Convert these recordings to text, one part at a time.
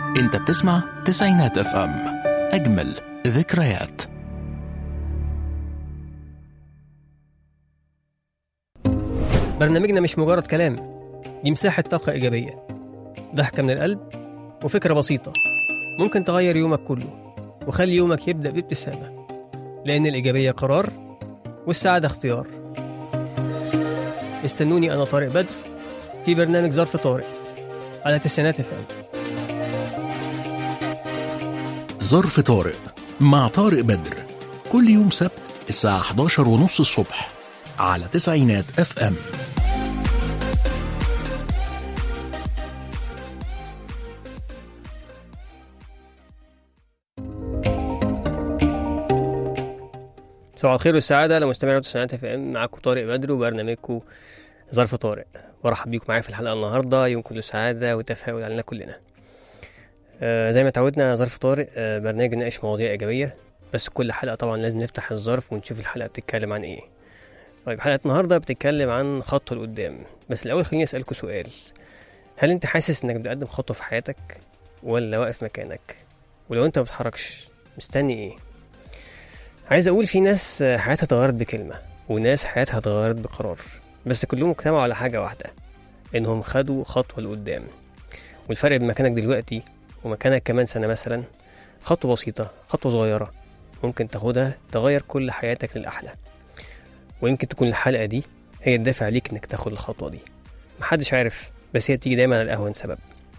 انت بتسمع تسعينات اف ام اجمل ذكريات برنامجنا مش مجرد كلام دي مساحة طاقة إيجابية ضحكة من القلب وفكرة بسيطة ممكن تغير يومك كله وخلي يومك يبدأ بابتسامة لأن الإيجابية قرار والسعادة اختيار استنوني أنا طارق بدر في برنامج ظرف طارق على تسعينات اف ام ظرف طارق مع طارق بدر كل يوم سبت الساعة 11 ونص الصبح على تسعينات اف ام صباح الخير والسعادة لمستمعي تسعينات اف ام معاكم طارق بدر وبرنامجكم ظرف طارق برحب بيكم معايا في الحلقة النهاردة يوم كله سعادة وتفاؤل علينا كلنا آه زي ما اتعودنا ظرف طارق آه برنامج نناقش مواضيع إيجابية بس كل حلقة طبعا لازم نفتح الظرف ونشوف الحلقة بتتكلم عن ايه طيب حلقة النهاردة بتتكلم عن خطوة لقدام بس الأول خليني أسألكوا سؤال هل أنت حاسس إنك بتقدم خطوة في حياتك ولا واقف مكانك ولو أنت مبتحركش مستني ايه عايز أقول في ناس آه، حياتها اتغيرت بكلمة وناس حياتها اتغيرت بقرار بس كلهم اجتمعوا على حاجة واحدة إنهم خدوا خطوة لقدام والفرق بين مكانك دلوقتي ومكانك كمان سنة مثلا خطوة بسيطة خطوة صغيرة ممكن تاخدها تغير كل حياتك للأحلى ويمكن تكون الحلقة دي هي الدافع ليك إنك تاخد الخطوة دي محدش عارف بس هي بتيجي دايما على الأهون سبب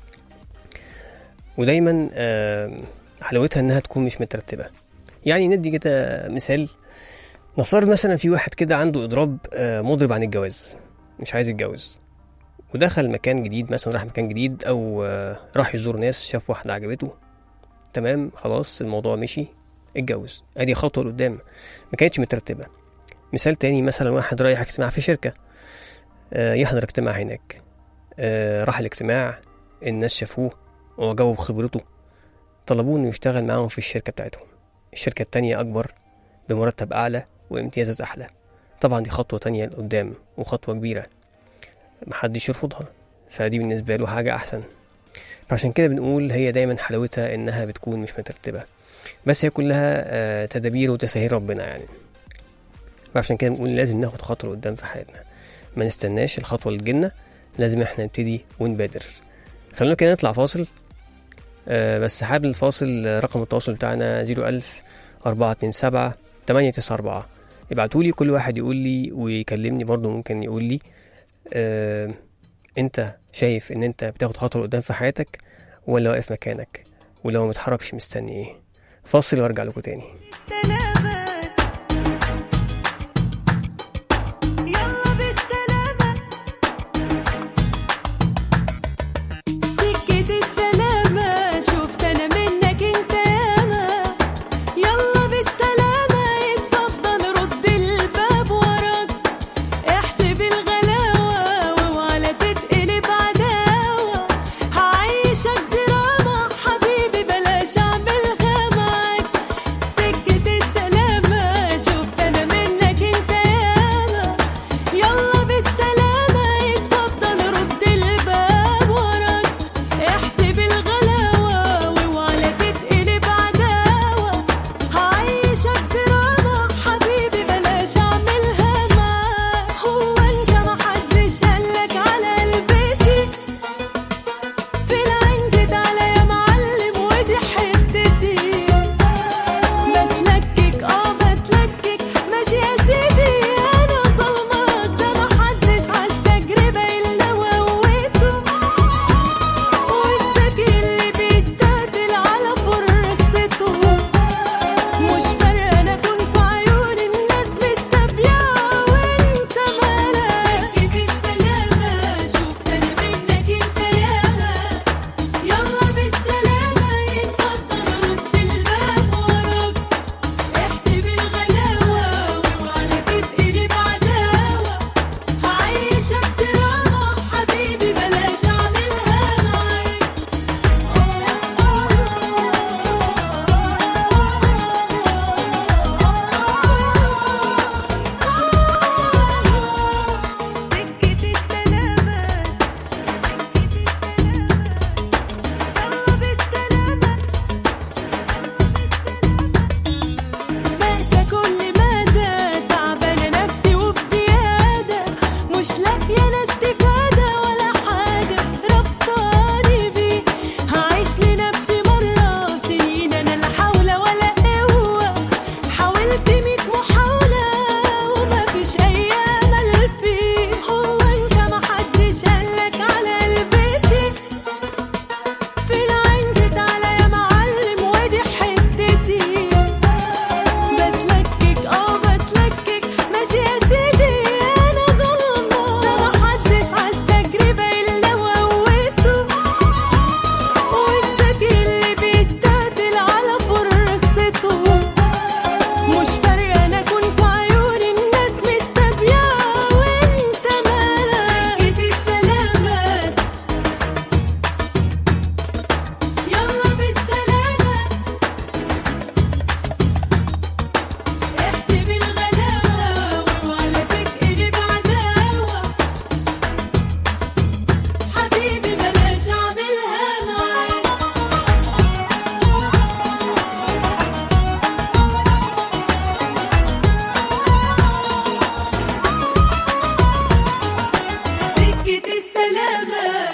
ودايما آم، حلاوتها إنها تكون مش مترتبة يعني ندي كده مثال نفترض مثلا في واحد كده عنده إضراب آه، مضرب عن الجواز مش عايز يتجوز ودخل مكان جديد مثلا راح مكان جديد أو آه، راح يزور ناس شاف واحدة عجبته تمام خلاص الموضوع مشي اتجوز ادي خطوة لقدام ما كانتش مترتبة مثال تاني مثلا واحد رايح اجتماع في شركة آه، يحضر اجتماع هناك آه، راح الاجتماع الناس شافوه وعجبوا بخبرته طلبوه انه يشتغل معاهم في الشركة بتاعتهم الشركة التانية أكبر بمرتب أعلى وامتيازات أحلى طبعا دي خطوة تانية لقدام وخطوة كبيرة محدش يرفضها فدي بالنسبة له حاجة أحسن فعشان كده بنقول هي دايما حلاوتها إنها بتكون مش مترتبة بس هي كلها آه، تدابير وتساهيل ربنا يعني فعشان كده بنقول لازم ناخد خطوة لقدام في حياتنا ما نستناش الخطوة اللي تجيلنا لازم احنا نبتدي ونبادر خلونا كده نطلع فاصل آه، بس حابب الفاصل آه، رقم التواصل بتاعنا 01000 427 894 ابعتولي كل واحد يقول لي ويكلمني برضه ممكن يقول لي آه انت شايف ان انت بتاخد خطوه لقدام في حياتك ولا واقف مكانك ولو متحركش مستني ايه فاصل وارجع لكم تاني سلامات يلا بالسلامة سكة السلامة شفت أنا منك أنت ياما يلا بالسلامة اتفضل رد الباب وراك احسب الغلاوة واوعى لا تتقلب عداوة هعيشك دراما حبيبي بلاش اعملها معاك سكة انا استفادة ولا حاجة ربطاني بيه هعيش لنفسي مرة سنين انا لا حول ولا قوة حاولت ميت محاولة ومفيش اي امل فيه هو انت محدش قالك على قلبتي في العين جيت على يا معلم ودي حتتي بتلكك اه بتلكك ماشي يا سيدي انا ظلمة ده محدش عاش تجربة الا وقوته والذكي اللي بيستهدل على فرصته مش فارقة انا اكون في عيون الناس مستبيعة وانت مالك سكة السلامات يلا بالسلامة احسب الغلاوة ولا تقلب عداوة حبيبي بلاش اعملها معاك سكة السلامة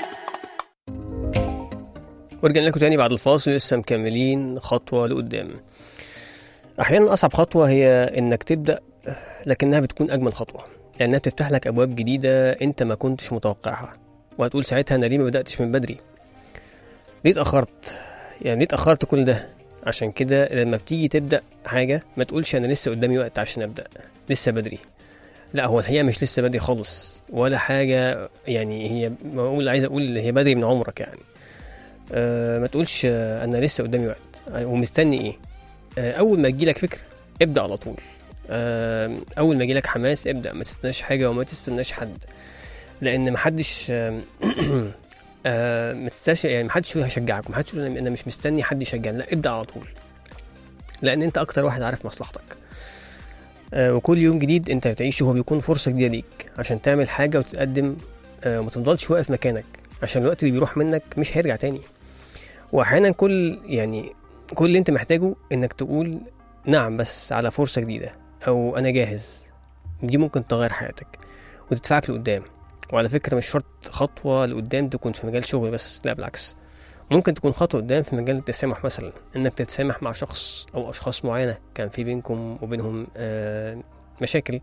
ورجعنا لكم تاني بعد الفاصل لسه مكملين خطوة لقدام أحيانا أصعب خطوة هي إنك تبدأ لكنها بتكون أجمل خطوة لأنها بتفتح لك أبواب جديدة أنت ما كنتش متوقعها وهتقول ساعتها أنا ليه ما بدأتش من بدري ليه اتأخرت يعني ليه اتأخرت كل ده عشان كده لما بتيجي تبدأ حاجة ما تقولش أنا لسه قدامي وقت عشان أبدأ لسه بدري لا هو الحقيقة مش لسه بدري خالص ولا حاجة يعني هي ما أقول عايز أقول هي بدري من عمرك يعني أه ما تقولش آه، انا لسه قدامي وقت آه، ومستني ايه أه اول ما تجيلك فكره ابدا على طول أه اول ما يجيلك حماس ابدا ما تستناش حاجه وما تستناش حد لان محدش آه، آه، ما تستناش يعني محدش هيشجعك محدش يقول انا أنا مش مستني حد يشجعني لا ابدا على طول لان انت اكتر واحد عارف مصلحتك آه، وكل يوم جديد انت بتعيشه هو بيكون فرصه جديده ليك عشان تعمل حاجه وتتقدم آه، وما تفضلش واقف مكانك عشان الوقت اللي بيروح منك مش هيرجع تاني واحيانا كل يعني كل اللي انت محتاجه انك تقول نعم بس على فرصه جديده او انا جاهز دي ممكن تغير حياتك وتدفعك لقدام وعلى فكره مش شرط خطوه لقدام تكون في مجال شغل بس لا بالعكس ممكن تكون خطوه قدام في مجال التسامح مثلا انك تتسامح مع شخص او اشخاص معينه كان في بينكم وبينهم آه مشاكل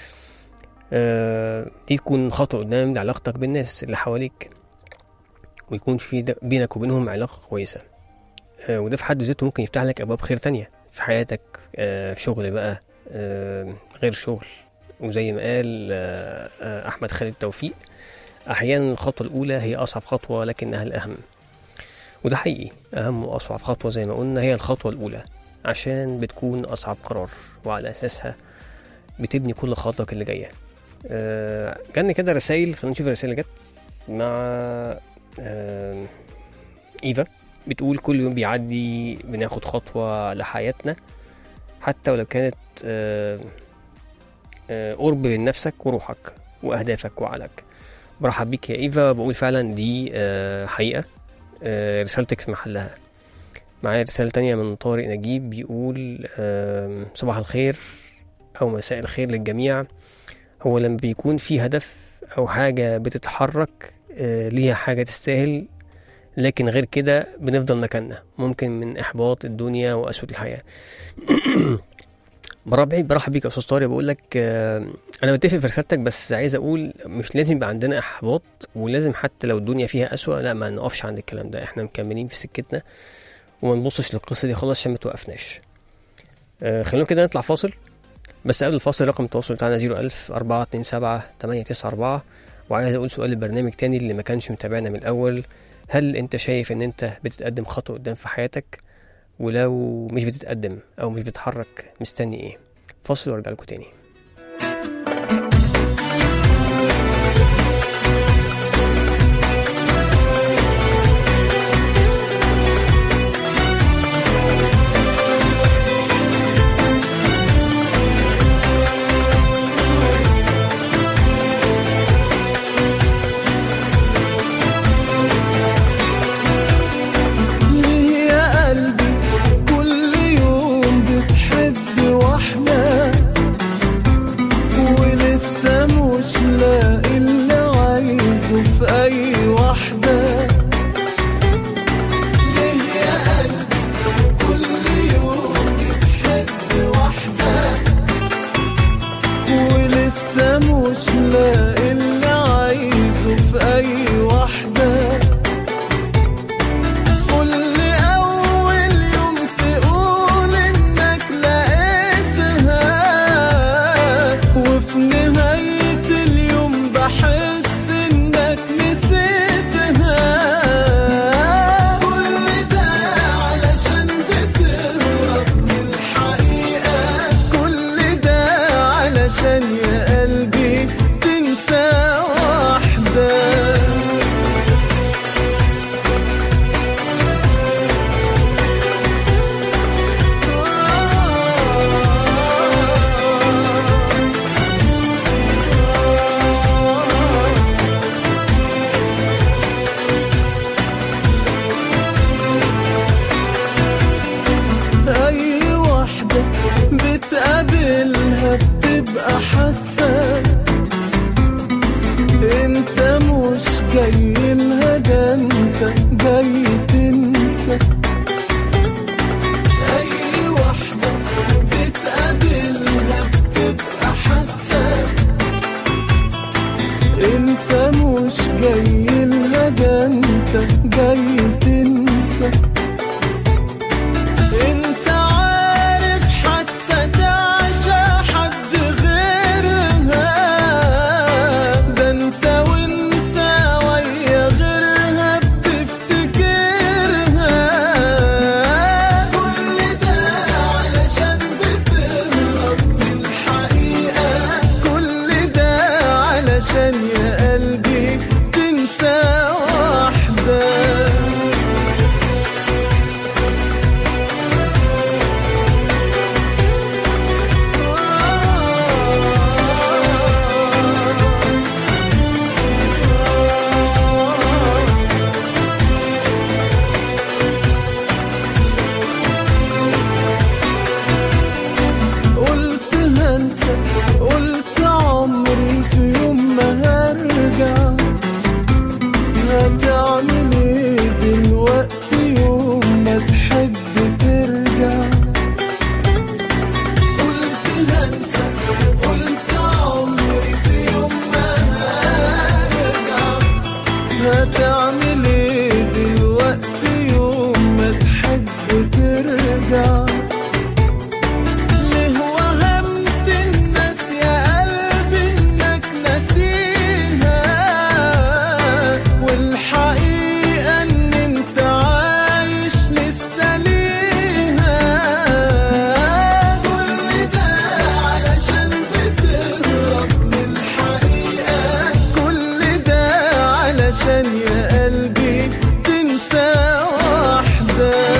آه دي تكون خطوه قدام لعلاقتك بالناس اللي حواليك ويكون في د- بينك وبينهم علاقة كويسة آه، وده في حد ذاته ممكن يفتح لك أبواب خير تانية في حياتك آه، في شغل بقى آه، غير شغل وزي ما قال آه، آه، أحمد خالد توفيق أحيانا الخطوة الأولى هي أصعب خطوة لكنها الأهم وده حقيقي أهم وأصعب خطوة زي ما قلنا هي الخطوة الأولى عشان بتكون أصعب قرار وعلى أساسها بتبني كل خطوك اللي جاية آه، جالنا كده رسايل خلينا نشوف الرسائل اللي جت مع آم، ايفا بتقول كل يوم بيعدي بناخد خطوة لحياتنا حتى ولو كانت آم، آه، قرب من نفسك وروحك وأهدافك وعقلك برحب بيك يا إيفا بقول فعلا دي آه، حقيقة آه، رسالتك في محلها معايا رسالة تانية من طارق نجيب بيقول آم، صباح الخير أو مساء الخير للجميع هو لما بيكون في هدف أو حاجة بتتحرك آه، ليها حاجة تستاهل لكن غير كده بنفضل مكاننا ممكن من إحباط الدنيا وأسود الحياة برحب برحب بيك يا أستاذ طارق بقول لك آه، أنا متفق في رسالتك بس عايز أقول مش لازم يبقى عندنا إحباط ولازم حتى لو الدنيا فيها أسوأ لا ما نقفش عند الكلام ده إحنا مكملين في سكتنا وما نبصش للقصة دي خلاص عشان ما توقفناش آه، خلونا كده نطلع فاصل بس قبل الفاصل رقم التواصل بتاعنا 01000 427 894 وعايز اقول سؤال البرنامج تاني اللي ما كانش متابعنا من الاول هل انت شايف ان انت بتتقدم خطوه قدام في حياتك ولو مش بتتقدم او مش بتتحرك مستني ايه فاصل وارجع لكم تاني ليه يا قلبي كل يوم بتحب واحدة عايزه في اي واحدة ليه يا قلبي كل يوم بتحب واحدة ولسه مش لاقي اللي عايزه في اي واحدة كل اول يوم تقول انك لقيتها وفي نهاية اليوم بحس انك نسيتها كل ده علشان بتهرب من الحقيقة كل ده علشان يا قلبي تنسى واحدة أي واحدة بتقابلها بتبقى حاسة انت مش جاي لها ده انت جاي تنسى أي واحدة بتقابلها بتبقى حاسة انت مش جاي لها ده انت جاي تنسى انت عارف حتى تعشى حد غيرها ده انت وانت ويا غيرها بتفتكرها كل ده علشان بتهرب من الحقيقة كل ده علشان يا قلبي تنسى واحدة قلت هنسى قلت عمري في يوم ما هرجع هتعمل ايه دلوقتي يوم ما تحب ترجع قلت هنسى قلت عمري في يوم ما هرجع هتعمل ايه دلوقتي يوم ما تحب ترجع ليه وهمت الناس يا قلبي انك ناسيها والحقيقة ان انت عايش لسه ليها كل ده علشان بتهرب من الحقيقة كل ده علشان يا قلبي تنسى واحدة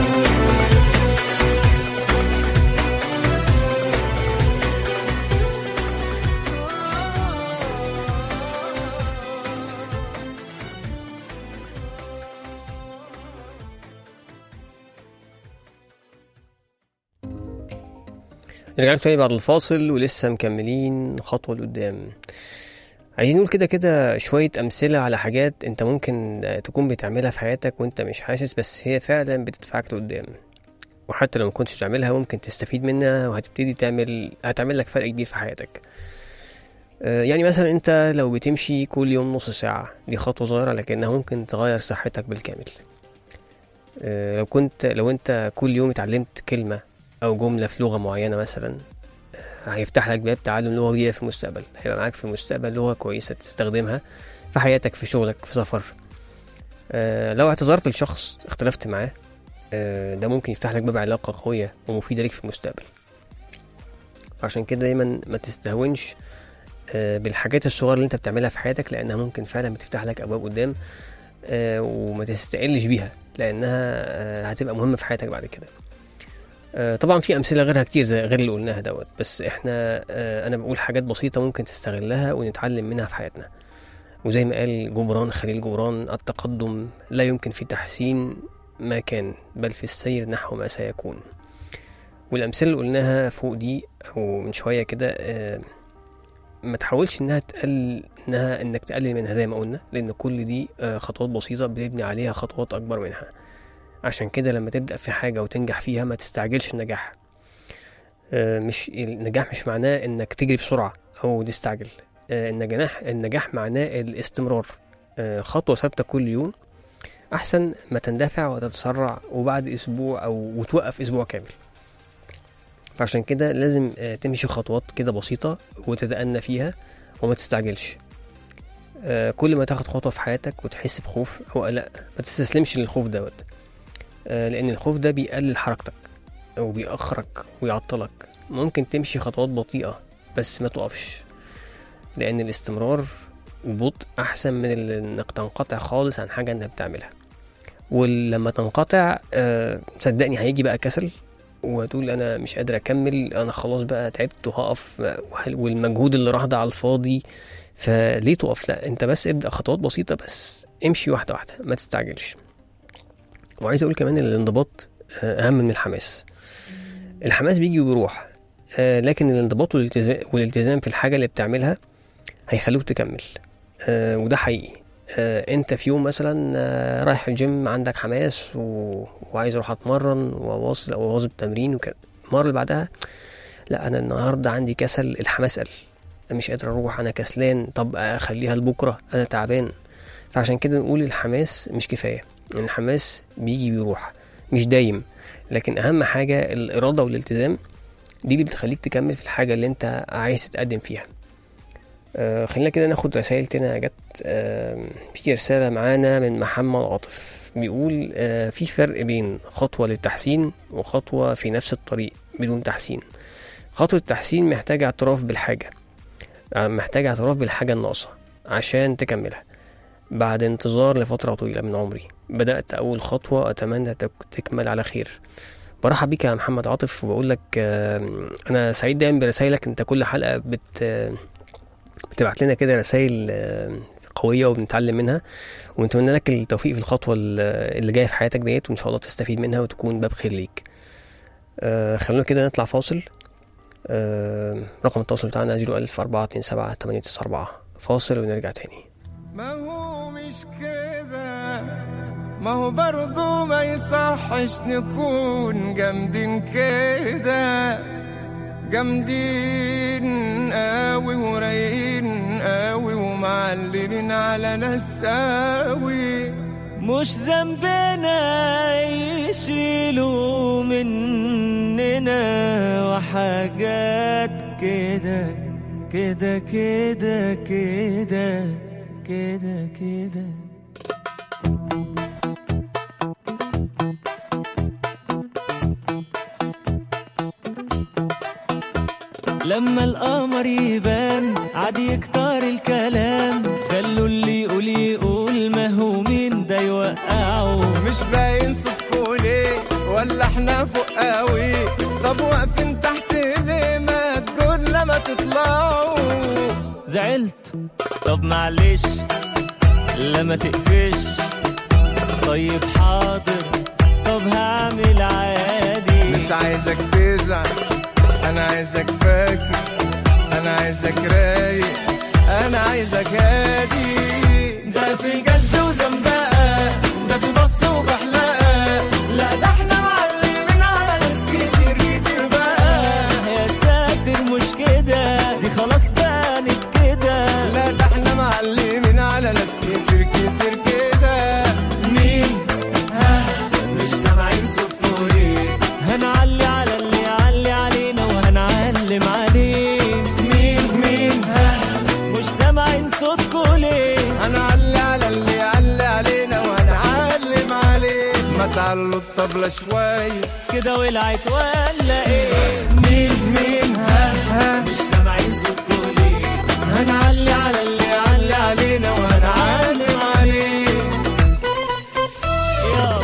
رجعنا تاني بعد الفاصل ولسه مكملين خطوة لقدام عايزين نقول كده كده شوية أمثلة على حاجات أنت ممكن تكون بتعملها في حياتك وأنت مش حاسس بس هي فعلا بتدفعك لقدام وحتى لو ما كنتش بتعملها ممكن تستفيد منها وهتبتدي تعمل هتعمل لك فرق كبير في حياتك آه، يعني مثلا انت لو بتمشي كل يوم نص ساعة دي خطوة صغيرة لكنها ممكن تغير صحتك بالكامل آه، لو كنت لو انت كل يوم اتعلمت كلمة او جملة في لغة معينة مثلا آه، هيفتح لك باب تعلم لغة جديدة في المستقبل هيبقى معاك في المستقبل لغة كويسة تستخدمها في حياتك في شغلك في سفر آه، لو اعتذرت لشخص اختلفت معاه آه، ده ممكن يفتح لك باب علاقة قوية ومفيدة ليك في المستقبل عشان كده دايما ما تستهونش آه، بالحاجات الصغيرة اللي انت بتعملها في حياتك لانها ممكن فعلا بتفتح لك ابواب قدام آه، وما تستقلش بيها لانها آه، هتبقى مهمة في حياتك بعد كده آه، طبعا في امثله غيرها كتير زي غير اللي قلناها دوت بس احنا آه، انا بقول حاجات بسيطه ممكن تستغلها ونتعلم منها في حياتنا وزي ما قال جبران خليل جبران التقدم لا يمكن في تحسين ما كان بل في السير نحو ما سيكون والامثله اللي قلناها فوق دي او من شويه كده آه، ما تحاولش انها تقلل انها انك تقلل منها زي ما قلنا لان كل دي آه، خطوات بسيطه بنبني عليها خطوات اكبر منها عشان كده لما تبدا في حاجه وتنجح فيها ما تستعجلش النجاح آه، مش النجاح مش معناه انك تجري بسرعه او تستعجل آه، النجاح النجاح معناه الاستمرار آه، خطوه ثابته كل يوم احسن ما تندفع وتتسرع وبعد اسبوع او وتوقف اسبوع كامل فعشان كده لازم آه، تمشي خطوات كده بسيطة وتتأنى فيها وما تستعجلش آه، كل ما تاخد خطوة في حياتك وتحس بخوف أو قلق ما تستسلمش للخوف دوت آه، لأن الخوف ده بيقلل حركتك أو بيأخرك ويعطلك ممكن تمشي خطوات بطيئة بس ما تقفش لأن الاستمرار ببطء أحسن من ال- إنك تنقطع خالص عن حاجة أنت بتعملها ولما تنقطع آه، صدقني هيجي بقى كسل وتقول انا مش قادر اكمل انا خلاص بقى تعبت وهقف وهل- والمجهود اللي راح ده على الفاضي فليه تقف لا انت بس ابدا خطوات بسيطه بس امشي واحده واحده ما تستعجلش وعايز اقول كمان ان الانضباط آه، اهم من الحماس الحماس بيجي وبيروح آه، لكن الانضباط والالتزام والالتزام في الحاجه اللي بتعملها هيخلوك تكمل آه، وده حقيقي آه، انت في يوم مثلا آه، رايح الجيم عندك حماس و... وعايز اروح اتمرن واواصل او اواظب تمرين وكده المره اللي بعدها لا انا النهارده عندي كسل الحماس قل أنا مش قادر اروح انا كسلان طب اخليها لبكره انا تعبان فعشان كده نقول الحماس مش كفايه الحماس بيجي بيروح مش دايم لكن اهم حاجه الاراده والالتزام دي اللي بتخليك تكمل في الحاجه اللي انت عايز تتقدم فيها آه خلينا كده ناخد رسائل تانية جت آه في رسالة معانا من محمد عاطف بيقول آه في فرق بين خطوة للتحسين وخطوة في نفس الطريق بدون تحسين خطوة التحسين محتاجة اعتراف بالحاجة آه محتاجة اعتراف بالحاجة الناقصة عشان تكملها بعد انتظار لفترة طويلة من عمري بدأت أول خطوة أتمنى تك- تكمل على خير برحب بيك يا محمد عاطف وبقول لك آه، أنا سعيد دايما برسايلك أنت كل حلقة بت آه، بتبعت لنا كده رسائل آه، قوية وبنتعلم منها ونتمنى لك التوفيق في الخطوة ال- اللي جاية في حياتك ديت وإن شاء الله تستفيد منها وتكون باب خير ليك آه خلونا كده نطلع فاصل آه رقم التواصل بتاعنا 01000 427 894 فاصل ونرجع تاني ما هو مش كده ما هو برضو ما يصحش نكون جامدين كده جامدين قوي ورايقين قوي ومعلمين على ناس قوي مش ذنبنا يشيلوا مننا وحاجات كده كده كده كده كده كده لما القمر يبان عادي يكتر الكلام خلوا اللي يقول يقول ما هو مين ده يوقعه مش باين صوتكوا ليه ولا احنا فوق قوي طب واقفين تحت ليه ما تقول لما تطلعوا زعلت طب معلش لما تقفش طيب حاضر طب هعمل عادي مش عايزك تزعل انا عايزك فاكر انا عايزك رايق انا عايزك هادي ده في جز وزمزقة ده في بص وبحلقة لا ده احنا معلمين على ناس كتير كتير بقى يا ساتر مش كده دي خلاص بانت كده لا ده احنا معلمين على ناس كتير كتير كده مين مش سامعين صوتكوا ليه هنعلي على اللي يعلي علينا وهنعلم عليه مين مين مش سامعين صوتكوا ليه هنعلي على اللي يعلي علينا وهنعلم عليه ما تعلوا الطبلة شوية كده ولعت ولا ايه مين مين ها ها مش سامعين صوتكوا ليه هنعلي على اللي يعلي علينا وهنعلم عليه يلا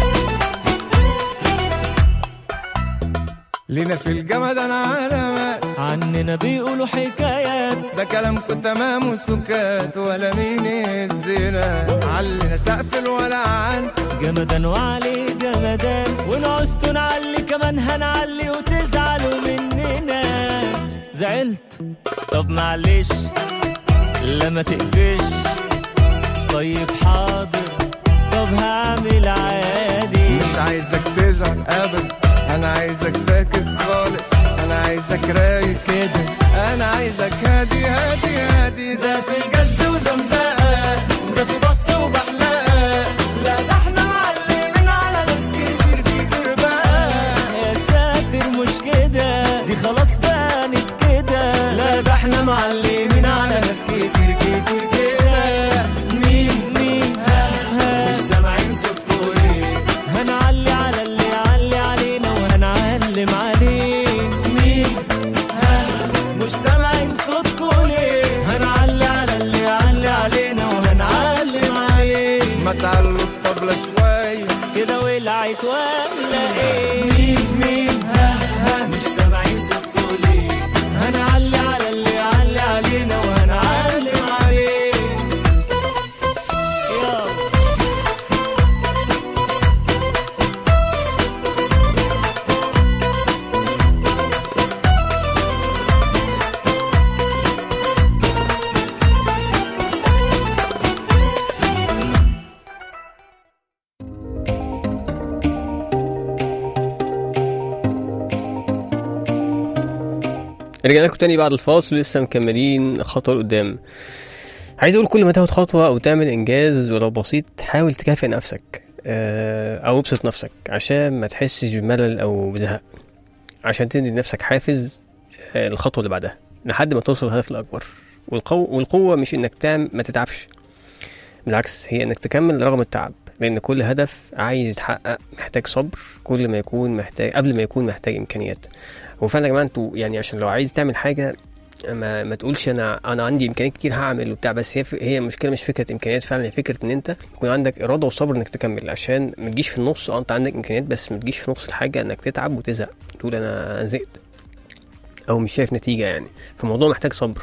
لينا في الجمد انا علامات عننا بيقولوا حكايات ده كلامكم تمام وسكات ولا مين يهزنا علنا سقف الولعان جمدان وعليه جمدان ونعوزتوا نعلي كمان هنعلي وتزعلوا مننا زعلت طب معلش لا ما تقفش طيب حاضر طب هعمل عادي مش عايزك تزعل ابدا انا عايزك فاكر خالص انا عايزك رايق كده انا عايزك هادي هادي هادي ده في جز وزمزقه ده في بص وبحلقه لا ده احنا معلمين على ناس كتير كتير بقى يا ساتر مش كده دي خلاص بانت كده لا ده احنا معلمين على ناس كتير كتير كده مين مين ها ها مش سامعين صوتكوا ليه هنعلي على اللي يعلي علينا وهنعلم عليه مين ها مش سامعين صوتكوا ليه هنعلي على اللي يعلي علينا وهنعلم عليه ما تعلوا الطبلة شوية كده ولعت ولا ايه مين مين ها ها مش سامعين صوتكوا ليه هنعلي على اللي يعلي علينا وهنعلم عليه يلا رجعنا لكم تاني بعد الفاصل لسه مكملين خطوة لقدام عايز اقول كل ما تاخد خطوة او تعمل انجاز ولو بسيط حاول تكافئ نفسك آه، او ابسط نفسك عشان ما تحسش بملل او بزهق عشان تدي لنفسك حافز آه، الخطوة اللي بعدها لحد ما توصل للهدف الاكبر والقوة والقوة مش انك تعمل ما تتعبش بالعكس هي انك تكمل رغم التعب لان كل هدف عايز يتحقق محتاج صبر كل ما يكون محتاج قبل ما يكون محتاج امكانيات وفعلا يا جماعه انتوا يعني عشان لو عايز تعمل حاجه ما, ما تقولش انا انا عندي امكانيات كتير هعمل وبتاع بس هي هي المشكله مش فكره امكانيات فعلا هي فكره ان انت يكون عندك اراده وصبر انك تكمل عشان ما تجيش في النص اه انت عندك امكانيات بس ما تجيش في نص الحاجه انك تتعب وتزهق تقول انا أنا زهقت او مش شايف نتيجه يعني فالموضوع محتاج صبر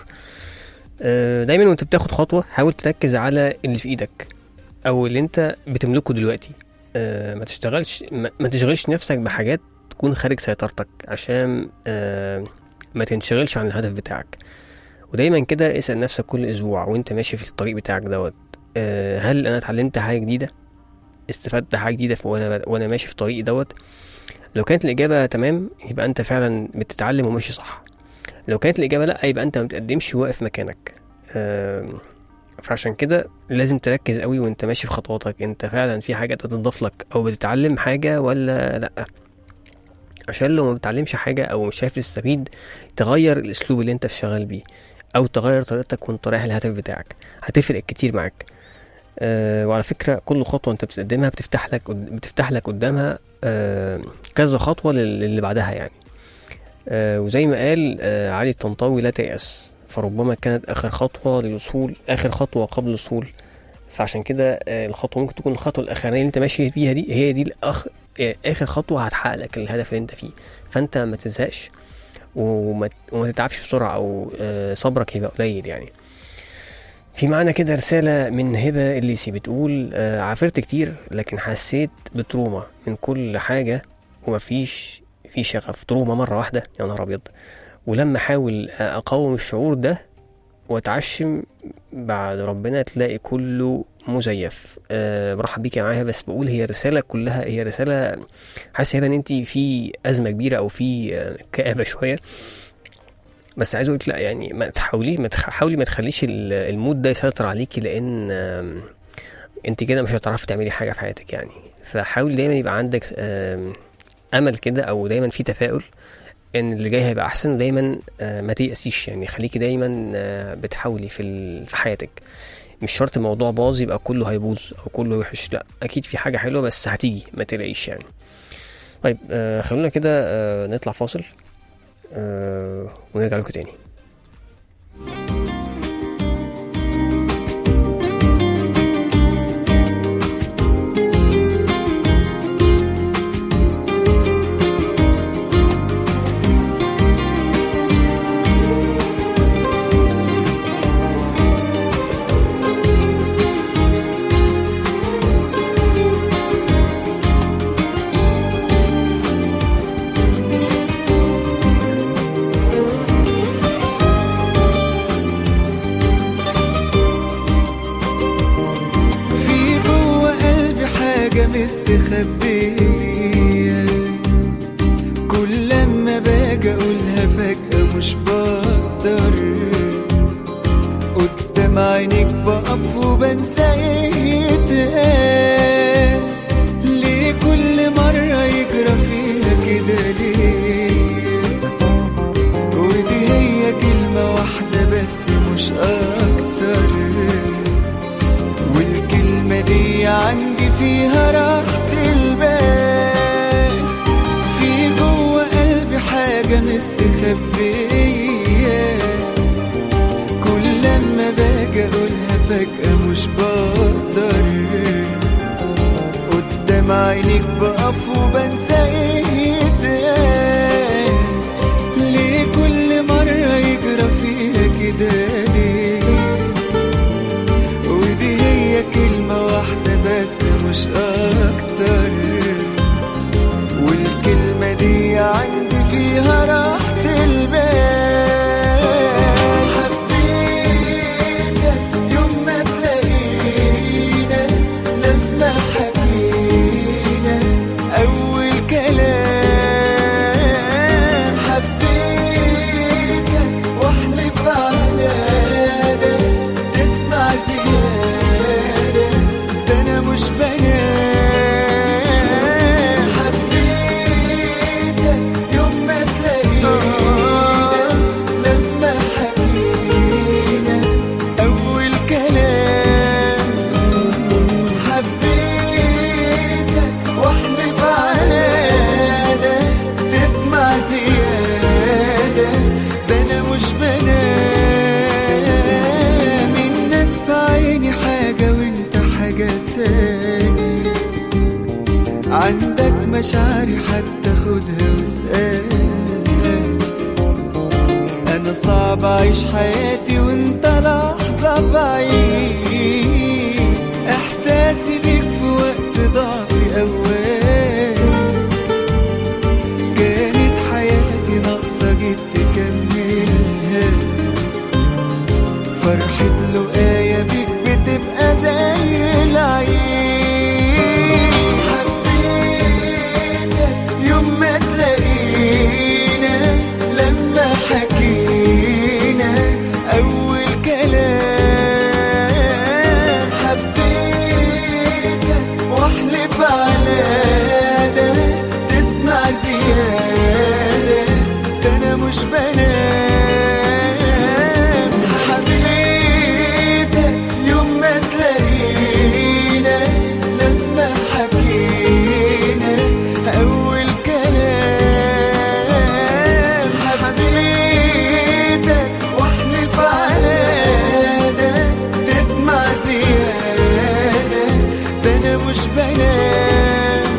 آه، دايما وانت بتاخد خطوه حاول تركز على اللي في ايدك او اللي انت بتملكه دلوقتي آه، ما تشتغلش ما ما تشغلش نفسك بحاجات تكون خارج سيطرتك عشان آه، ما تنشغلش عن الهدف بتاعك ودايما كده اسأل نفسك كل اسبوع وانت ماشي في الطريق بتاعك دوت آه، هل انا اتعلمت حاجه جديده استفدت حاجه جديده في- وانا وانا ماشي في طريقي دوت لو كانت الاجابه تمام يبقى انت فعلا بتتعلم وماشي صح لو كانت الاجابه لا يبقى انت ما بتقدمش واقف مكانك آم، فعشان كده لازم تركز قوي وانت ماشي في خطواتك انت فعلا في حاجه بتضاف لك او بتتعلم حاجه ولا لا عشان لو ما بتعلمش حاجه او مش شايف تستفيد تغير الاسلوب اللي انت شغال بيه او تغير طريقتك وانت رايح الهدف بتاعك هتفرق كتير معاك أه وعلى فكره كل خطوه انت بتقدمها بتفتح لك بتفتح لك قدامها أه كذا خطوه لل- للي بعدها يعني أه وزي ما قال أه علي الطنطاوي لا تيأس فربما كانت اخر خطوه للوصول اخر خطوه قبل الوصول فعشان كده آه، الخطوه ممكن تكون الخطوه الاخرانيه اللي انت ماشي فيها دي هي دي الأخ... آه، اخر خطوه هتحقق لك الهدف اللي انت فيه فانت ما تزهقش وما, وما تتعبش بسرعه او آه، صبرك يبقى قليل يعني في معانا كده رسالة من هبة الليسي بتقول آه، عافرت كتير لكن حسيت بتروما من كل حاجة ومفيش في شغف تروما مرة واحدة يا نهار أبيض ولما أحاول آه، أقاوم الشعور ده وأتعشم بعد ربنا تلاقي كله مزيف أه برحب بيك يا معايا بس بقول هي رسالة كلها هي رسالة حاسس هبة ان انت في ازمة كبيرة او في آه، كآبة شوية بس عايز اقول لا يعني ما تحاولي ما تخ- حاولي ما تخليش ال- المود ده يسيطر عليكي لان آم، انت كده مش هتعرفي تعملي حاجة في حياتك يعني فحاولي دايما يبقى عندك آم، امل كده او دايما في تفاؤل ان اللي جاي هيبقى احسن ودايما آه، ما تيأسيش يعني خليكي دايما آه، بتحاولي في ال- في حياتك مش شرط الموضوع باظ يبقى كله هيبوظ او كله وحش لا اكيد في حاجه حلوه بس هتيجي ما تلاقيش يعني طيب آه خلونا كده آه نطلع فاصل آه ونرجع لكم تاني حاجة مستخبية كل لما باجي اقولها فجأة مش بقدر قدام عينيك بقف وبنسى ايه اتقال ليه كل مرة يجرى فيها كده ليه ودي هي كلمة واحدة بس مش أكتر والكلمة دي عندي فيها راحة البال في جوه قلبي حاجة مستخبية كل لما باجي أقولها فجأة مش بقدر قدام عينيك بقف وبنسى ايه اتقال ليه كل مرة يجرى فيها كده ليه ودي هي كلمة واحدة بس مش أكتر والكلمة دي عندي فيها راحة البال حبيتك يوم ما تلاقينا لما حكينا أول كلام حبيتك واحلف على ده تسمع زيادة ده أنا مش بنام حبيتك يوم ما تلاقينا لما حكينا أول كلام حبيتك واحلف على ده تسمع زيادة ده أنا مش بنام الناس في عيني حاجة وانت حاجة تاني عندك مشاعري حتى خدها واسألها أنا صعب أعيش حياتي وأنت لحظة بعيد إحساسي بيك في وقت ضعفي أول كانت حياتي ناقصة جيت تكملها فرحة لقايا بيك بتبقى زي العيد حبيتك يوم ما تلاقينا لما حكينا أول كلام حبيتك واحلف على ده تسمع زيادة ده أنا مش بنام حبيتك يوم ما تلاقينا لما حكينا أول كلام حبيتك واحلف على ده تسمع زيادة ده أنا مش بنام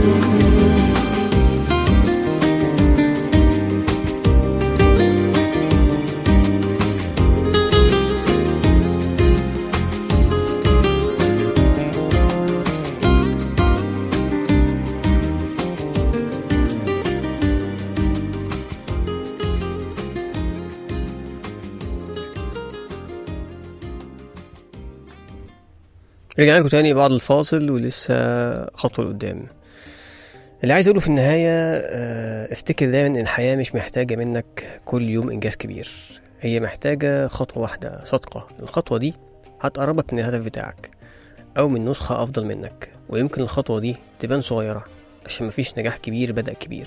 رجعنا لكم تاني بعد الفاصل ولسه خطوة لقدام اللي عايز اقوله في النهاية آه، افتكر دايما ان الحياة مش محتاجة منك كل يوم انجاز كبير هي محتاجة خطوة واحدة صادقة الخطوة دي هتقربك من الهدف بتاعك او من نسخة افضل منك ويمكن الخطوة دي تبان صغيرة عشان مفيش نجاح كبير بدأ كبير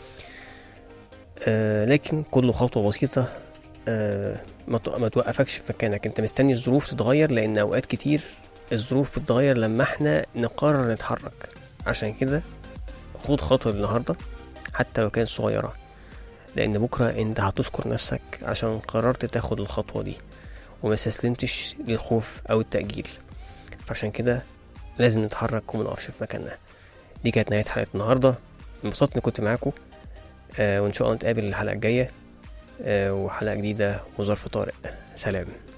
آه لكن كل خطوة بسيطة آه ما تو- ما توقفكش في مكانك انت مستني الظروف تتغير لان اوقات كتير الظروف بتتغير لما احنا نقرر نتحرك عشان كده خد خطوة النهاردة حتى لو كانت صغيرة لأن بكرة أنت هتشكر نفسك عشان قررت تاخد الخطوة دي وما استسلمتش للخوف أو التأجيل عشان كده لازم نتحرك وما نقفش في مكاننا دي كانت نهاية حلقة النهاردة انبسطت إني كنت معاكم آه وإن شاء الله نتقابل الحلقة الجاية آه وحلقة جديدة وظرف طارئ سلام